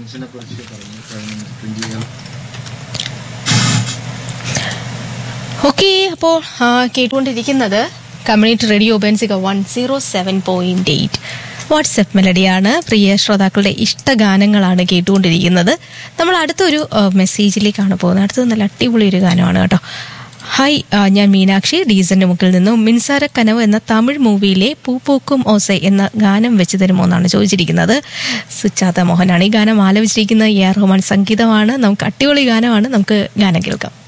ജെയിംസിനെ കുറിച്ച് പറഞ്ഞു കഴിഞ്ഞ ട്വന്റി ഇയർ ഓക്കെ അപ്പോൾ ആ, കേട്ടുകൊണ്ടിരിക്കുന്നത് community radio Benzika one zero seven point eight WhatsApp മെലഡിയാണ് പ്രിയ ശ്രോതാക്കളുടെ ഇഷ്ടഗാനങ്ങളാണ് കേട്ടുകൊണ്ടിരിക്കുന്നത് നമ്മൾ അടുത്തൊരു ആ, മെസ്സേജിലേക്കാണ് പോകുന്നത് അടുത്തത് നല്ല അടിപൊളി ഒരു ഗാനമാണ് കേട്ടോ ഹായ് ആ, ഞാൻ മീനാക്ഷി ഡീസന്റെ മുക്കിൽ നിന്നും മിൻസാര കനവ് എന്ന തമിഴ് മൂവിയിലെ പൂപ്പൂക്കും ഓസെ എന്ന ഗാനം വെച്ച് തരുമോ എന്നാണ് ചോദിച്ചിരിക്കുന്നത് സുജാത മോഹനാണ് ഈ ഗാനം ആലപിച്ചിരിക്കുന്നത് എ ആർ റഹ്മാൻ സംഗീതമാണ് നമുക്ക് അടിപൊളി ഗാനമാണ് നമുക്ക് ഗാനം കേൾക്കാം